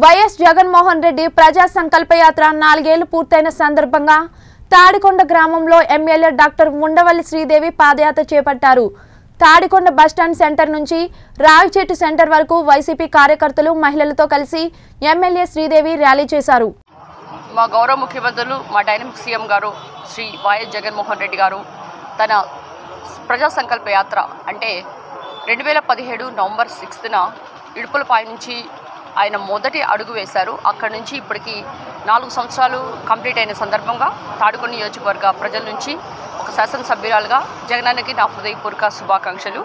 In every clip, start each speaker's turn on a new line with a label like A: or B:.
A: YS Jaganmohan Reddy ప్రజా సంకల్ప యాత్ర నాలుగేళ్లు పూర్తయిన సందర్భంగా తాడికొండ గ్రామంలో ఎమ్మెల్యే డాక్టర్ ఉండవల్లి శ్రీదేవి పాదయాత్ర చేపట్టారు తాడికొండ బస్టాండ్ సెంటర్ నుంచి రావిచెట్టు సెంటర్ వరకు వైసీపీ కార్యకర్తలు మహిళలతో కలిసి ఎమ్మెల్యే శ్రీదేవి ర్యాలీ చేశారు
B: మా గౌరవ ముఖ్యమంత్రులు మా డైనమిక్ సీఎం గారు శ్రీ వైఎస్ జగన్మోహన్ రెడ్డి గారు తన ప్రజా సంకల్ప యాత్ర అంటే రెండు వేల పదిహేడు నవంబర్ సిక్స్త్న ఇడుపులపాయ నుంచి ఆయన మొదటి అడుగు వేశారు అక్కడి నుంచి ఇప్పటికి నాలుగు సంవత్సరాలు కంప్లీట్ అయిన సందర్భంగా తాడుకొని నియోజకవర్గ ప్రజల నుంచి ఒక శాసనసభ్యురాలుగా జగనన్నకి నా హృదయపూర్వక శుభాకాంక్షలు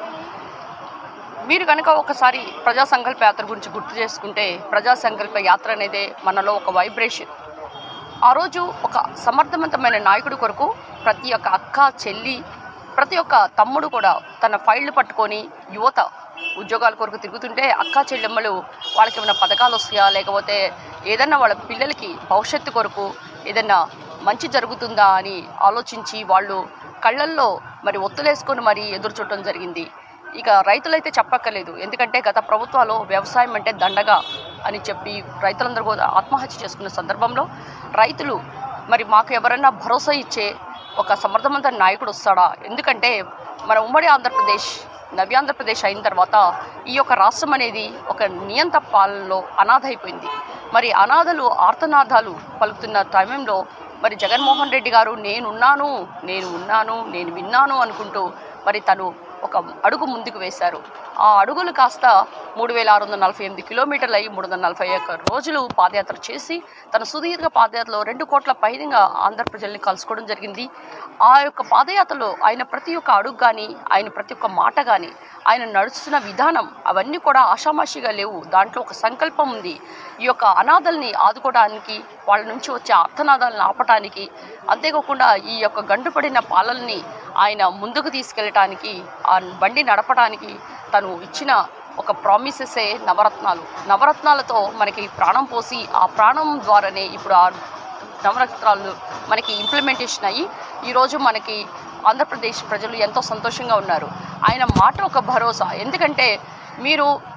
B: మీరు కనుక ఒకసారి ప్రజా సంకల్ప యాత్ర గురించి గుర్తు చేసుకుంటే ప్రజా సంకల్ప యాత్ర అనేది మనలో ఒక వైబ్రేషన్ ఆ రోజు ఒక సమర్థవంతమైన నాయకుడి కొరకు ప్రతి ఒక్క అక్క చెల్లి ప్రతి ఒక్క తమ్ముడు కూడా తన ఫైళ్ళు పట్టుకొని యువత ఉద్యోగాల కొరకు తిరుగుతుంటే అక్క చెల్లెమ్మలు వాళ్ళకి ఏమైనా పథకాలు వస్తాయా లేకపోతే ఏదన్నా వాళ్ళ పిల్లలకి భవిష్యత్తు కొరకు ఏదన్నా మంచి జరుగుతుందా అని ఆలోచించి వాళ్ళు కళ్ళల్లో మరి ఒత్తులేసుకొని మరి ఎదురు చూడటం జరిగింది ఇక రైతులైతే చెప్పక్కర్లేదు ఎందుకంటే గత ప్రభుత్వాలు వ్యవసాయం అంటే దండగా అని చెప్పి రైతులందరూ కూడా ఆత్మహత్య చేసుకున్న సందర్భంలో రైతులు మరి మాకు ఎవరైనా భరోసా ఇచ్చే ఒక సమర్థవంత నాయకుడు వస్తాడా ఎందుకంటే మన ఉమ్మడి ఆంధ్రప్రదేశ్ నవ్యాంధ్రప్రదేశ్ అయిన తర్వాత ఈ యొక్క రాష్ట్రం అనేది ఒక నియంత పాలనలో అనాథ అయిపోయింది మరి అనాథలు ఆర్తనాదాలు పలుకుతున్న టైంలో మరి జగన్మోహన్ రెడ్డి గారు నేనున్నాను నేను ఉన్నాను నేను విన్నాను అనుకుంటూ మరి తను ఒక అడుగు ముందుకు వేశారు ఆ అడుగులు కాస్త మూడు వేల ఆరు వందల నలభై ఎనిమిది కిలోమీటర్లు అయ్యి మూడు వందల నలభై ఒక్క రోజులు పాదయాత్ర చేసి తన సుదీర్ఘ పాదయాత్రలో రెండు కోట్ల పైగా ఆంధ్ర ప్రజల్ని కలుసుకోవడం జరిగింది ఆ యొక్క పాదయాత్రలో ఆయన ప్రతి ఒక్క అడుగు కానీ ఆయన ప్రతి ఒక్క మాట కానీ ఆయన నడుస్తున్న విధానం అవన్నీ కూడా ఆషామాషిగా లేవు దాంట్లో ఒక సంకల్పం ఉంది ఈ యొక్క అనాథల్ని ఆదుకోవడానికి వాళ్ళ నుంచి వచ్చే అర్థనాదాలను ఆపటానికి అంతేకాకుండా ఈ యొక్క గండుపడిన పాలల్ని ఆయన ముందుకు తీసుకెళ్ళటానికి ఆ బండి నడపడానికి తను ఇచ్చిన ఒక ప్రామిసెసే నవరత్నాలు నవరత్నాలతో మనకి ప్రాణం పోసి ఆ ప్రాణం ద్వారానే ఇప్పుడు ఆ నవరత్నాలు మనకి ఇంప్లిమెంటేషన్ అయ్యి ఈరోజు మనకి ఆంధ్రప్రదేశ్ ప్రజలు ఎంతో సంతోషంగా ఉన్నారు ఆయన మాట ఒక భరోసా ఎందుకంటే మీరు